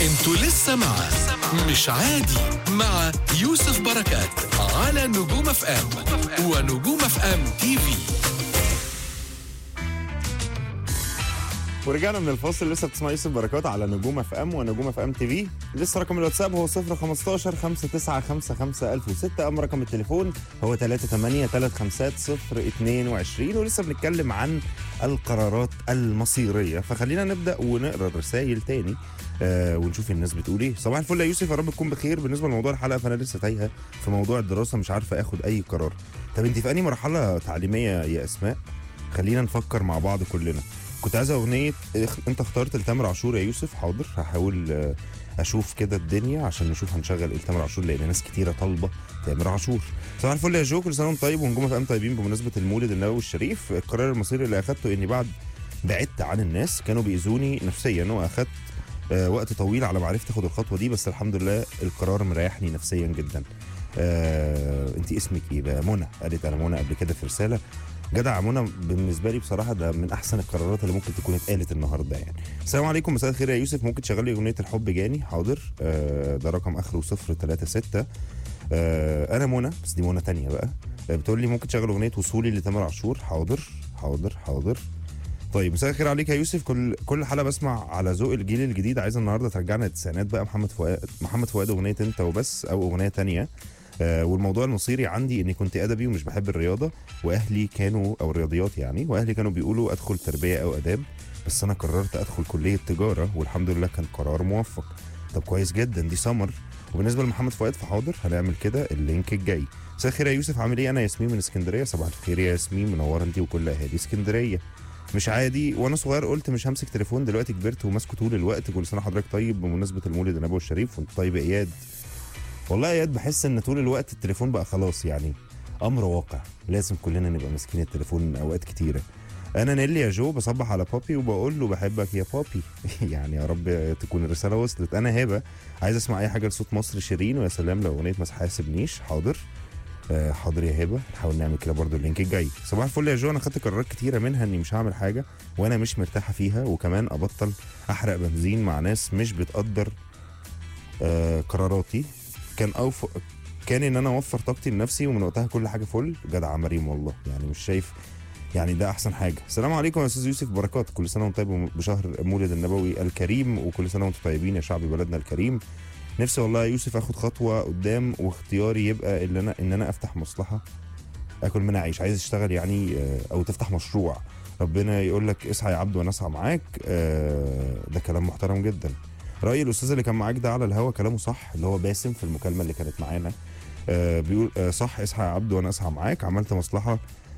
انتوا لسه مع مش عادي مع يوسف بركات على نجوم اف ام ونجوم اف ام تي في ورجعنا من الفاصل لسه بتسمع يوسف بركات على نجوم اف ام ونجوم اف ام تي في لسه رقم الواتساب هو 015 5955 1006 اما رقم التليفون هو 38 350 22 ولسه بنتكلم عن القرارات المصيريه فخلينا نبدا ونقرا الرسائل تاني آه ونشوف الناس بتقول ايه صباح الفل يا يوسف يا رب تكون بخير بالنسبه لموضوع الحلقه فانا لسه تايهه في موضوع الدراسه مش عارفه اخد اي قرار طب انت في انهي مرحله تعليميه يا اسماء خلينا نفكر مع بعض كلنا كنت عايز اغنيه اخ- انت اخترت لتامر عاشور يا يوسف حاضر هحاول آه، اشوف كده الدنيا عشان نشوف هنشغل ايه لتامر عاشور لان ناس كتيره طالبه تامر عاشور صباح الفل يا جو كل سنه وانت طيب ونجوم في ام طيبين بمناسبه المولد النبوي الشريف القرار المصيري اللي اخدته اني بعد بعدت عن الناس كانوا بيأذوني نفسيا واخدت آه، وقت طويل على ما عرفت اخد الخطوه دي بس الحمد لله القرار مريحني نفسيا جدا آه، انت اسمك ايه بقى منى قالت انا منى قبل كده في رساله جدع منى بالنسبه لي بصراحه ده من احسن القرارات اللي ممكن تكون اتقالت النهارده يعني السلام عليكم مساء الخير يا يوسف ممكن تشغل لي اغنيه الحب جاني حاضر آه ده رقم اخره 036 آه انا منى بس دي منى تانية بقى آه بتقول لي ممكن تشغل اغنيه وصولي لتامر عاشور حاضر حاضر حاضر طيب مساء الخير عليك يا يوسف كل كل حلقه بسمع على ذوق الجيل الجديد عايز النهارده ترجعنا للتسعينات بقى محمد فؤاد محمد فؤاد اغنيه انت وبس او اغنيه تانية آه والموضوع المصيري عندي اني كنت ادبي ومش بحب الرياضه واهلي كانوا او الرياضيات يعني واهلي كانوا بيقولوا ادخل تربيه او اداب بس انا قررت ادخل كليه تجاره والحمد لله كان قرار موفق طب كويس جدا دي سمر وبالنسبه لمحمد فؤاد فحاضر هنعمل كده اللينك الجاي مساء الخير يا يوسف عامل ايه انا ياسمين من اسكندريه صباح الخير يا ياسمين منوره انت وكل اهالي اسكندريه مش عادي وانا صغير قلت مش همسك تليفون دلوقتي كبرت وماسكه طول الوقت كل سنه حضرتك طيب بمناسبه المولد النبوي الشريف وانت طيب يا اياد والله يا اياد بحس ان طول الوقت التليفون بقى خلاص يعني امر واقع لازم كلنا نبقى ماسكين التليفون اوقات كتيره انا نيلي يا جو بصبح على بابي وبقول له بحبك يا بابي يعني يا رب تكون الرساله وصلت انا هبه عايز اسمع اي حاجه لصوت مصر شيرين ويا سلام لو اغنيه ما تحاسبنيش حاضر آه حاضر يا هبه نحاول نعمل كده برضو اللينك الجاي صباح الفل يا جو انا خدت قرارات كتيره منها اني مش هعمل حاجه وانا مش مرتاحه فيها وكمان ابطل احرق بنزين مع ناس مش بتقدر آه قراراتي كان أوف... كان ان انا اوفر طاقتي لنفسي ومن وقتها كل حاجه فل جدع مريم والله يعني مش شايف يعني ده احسن حاجه السلام عليكم يا استاذ يوسف بركات كل سنه وانت طيب بشهر مولد النبوي الكريم وكل سنه وانتم طيبين يا شعب بلدنا الكريم نفسي والله يا يوسف اخد خطوه قدام واختياري يبقى اللي انا ان انا افتح مصلحه اكل منها عيش عايز اشتغل يعني آه، او تفتح مشروع ربنا يقول لك اسعى يا عبد وانا اسعى معاك آه، ده كلام محترم جدا راي الاستاذ اللي كان معاك ده على الهوا كلامه صح اللي هو باسم في المكالمه اللي كانت معانا آه، بيقول آه، صح اسعى يا عبد وانا اسعى معاك عملت مصلحه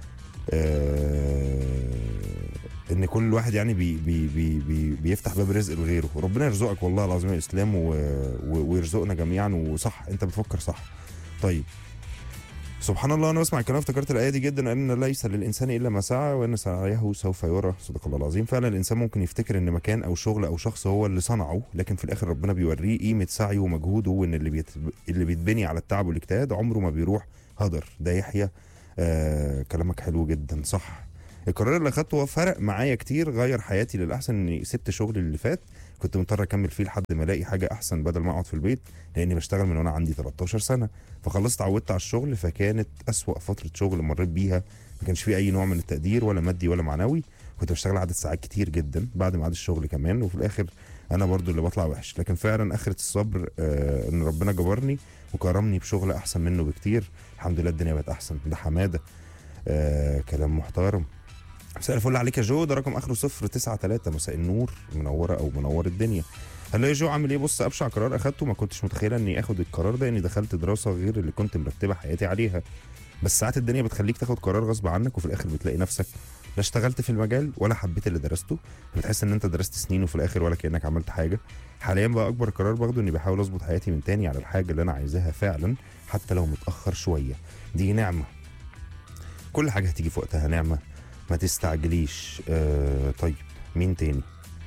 آه، ان كل واحد يعني بي بي بي بي بيفتح باب رزق لغيره وربنا يرزقك والله العظيم يا اسلام و- و- ويرزقنا جميعا وصح انت بتفكر صح طيب سبحان الله انا بسمع الكلام افتكرت الايه دي جدا ان ليس للانسان الا ما سعى وان سعيه سوف يرى صدق الله العظيم فعلا الانسان ممكن يفتكر ان مكان او شغل او شخص هو اللي صنعه لكن في الاخر ربنا بيوريه قيمه سعيه ومجهوده وان اللي بيت... اللي بيتبني على التعب والاجتهاد عمره ما بيروح هدر ده يحيى آه كلامك حلو جدا صح القرار اللي اخدته هو فرق معايا كتير غير حياتي للاحسن اني سبت شغلي اللي فات كنت مضطر اكمل فيه لحد ما الاقي حاجه احسن بدل ما اقعد في البيت لاني بشتغل من وانا عندي 13 سنه فخلصت اتعودت على الشغل فكانت اسوا فتره شغل مريت بيها ما كانش في اي نوع من التقدير ولا مادي ولا معنوي كنت بشتغل عدد ساعات كتير جدا بعد ميعاد الشغل كمان وفي الاخر انا برضو اللي بطلع وحش لكن فعلا اخره الصبر آه ان ربنا جبرني وكرمني بشغل احسن منه بكتير الحمد لله الدنيا بقت احسن ده حماده آه كلام محترم مساء الفل عليك يا جو ده رقم اخره 093 مساء النور منوره او منور الدنيا هلا يا جو عامل ايه بص ابشع قرار اخدته ما كنتش متخيله اني اخد القرار ده اني دخلت دراسه غير اللي كنت مرتبه حياتي عليها بس ساعات الدنيا بتخليك تاخد قرار غصب عنك وفي الاخر بتلاقي نفسك لا اشتغلت في المجال ولا حبيت اللي درسته بتحس ان انت درست سنين وفي الاخر ولا كانك عملت حاجه حاليا بقى اكبر قرار باخده اني بحاول اظبط حياتي من تاني على الحاجه اللي انا عايزاها فعلا حتى لو متاخر شويه دي نعمه كل حاجه هتيجي في وقتها نعمه ما تستعجليش آه طيب مين تاني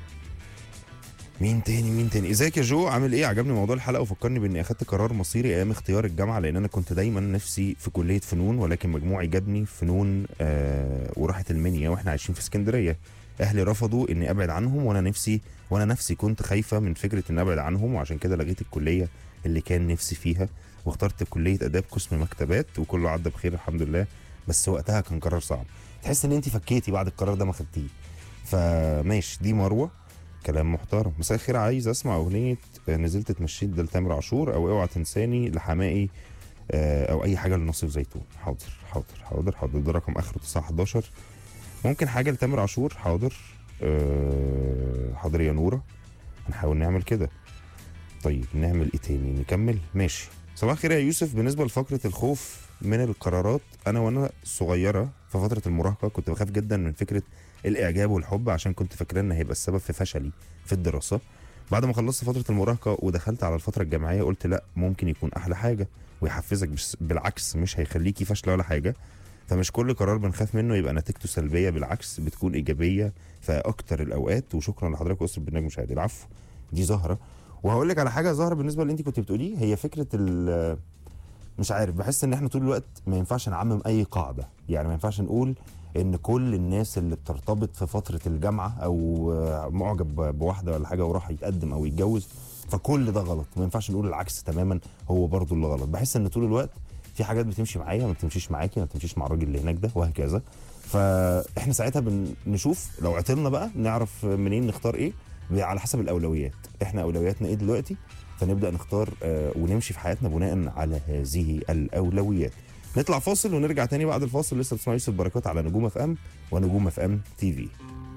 مين تاني مين تاني ازيك يا جو عامل ايه عجبني موضوع الحلقه وفكرني باني اخدت قرار مصيري ايام اختيار الجامعه لان انا كنت دايما نفسي في كليه فنون ولكن مجموعي جابني فنون آه وراحت المنيا واحنا عايشين في اسكندريه اهلي رفضوا اني ابعد عنهم وانا نفسي وانا نفسي كنت خايفه من فكره ان ابعد عنهم وعشان كده لغيت الكليه اللي كان نفسي فيها واخترت كليه اداب قسم مكتبات وكله عدى بخير الحمد لله بس وقتها كان قرار صعب تحس ان انت فكيتي بعد القرار ده ما خدتيه فماشي دي مروه كلام محترم مساء الخير عايز اسمع اغنيه آه، نزلت اتمشيت ده لتامر عاشور او اوعى تنساني لحمائي آه، او اي حاجه لنصيف زيتون حاضر حاضر حاضر حاضر ده رقم اخره 911 ممكن حاجه لتامر عاشور حاضر آه، حاضر يا نوره هنحاول نعمل كده طيب نعمل ايه تاني نكمل ماشي صباح الخير يا يوسف بالنسبه لفقره الخوف من القرارات انا وانا صغيره في فتره المراهقه كنت بخاف جدا من فكره الاعجاب والحب عشان كنت فاكره ان هيبقى السبب في فشلي في الدراسه بعد ما خلصت فتره المراهقه ودخلت على الفتره الجامعيه قلت لا ممكن يكون احلى حاجه ويحفزك بس بالعكس مش هيخليكي فاشله ولا حاجه فمش كل قرار بنخاف منه يبقى نتيجته سلبيه بالعكس بتكون ايجابيه في اكتر الاوقات وشكرا لحضرتك واسره برنامج مشاهدي العفو دي زهره وهقول لك على حاجه زهره بالنسبه اللي انت كنت بتقوليه هي فكره ال مش عارف بحس ان احنا طول الوقت ما ينفعش نعمم اي قاعده يعني ما ينفعش نقول ان كل الناس اللي بترتبط في فتره الجامعه او آه، معجب بواحده ولا حاجه وراح يتقدم او يتجوز فكل ده غلط ما ينفعش نقول العكس تماما هو برضو اللي غلط بحس ان طول الوقت في حاجات بتمشي معايا ما بتمشيش معاكي ما بتمشيش مع الراجل اللي هناك ده وهكذا فاحنا ساعتها بنشوف لو عطلنا بقى نعرف منين نختار ايه على حسب الاولويات احنا اولوياتنا ايه دلوقتي فنبدا نختار آه، ونمشي في حياتنا بناء على هذه الاولويات نطلع فاصل ونرجع تاني بعد الفاصل لسه بتسمع يوسف بركات على نجوم اف ام ونجوم اف ام تي في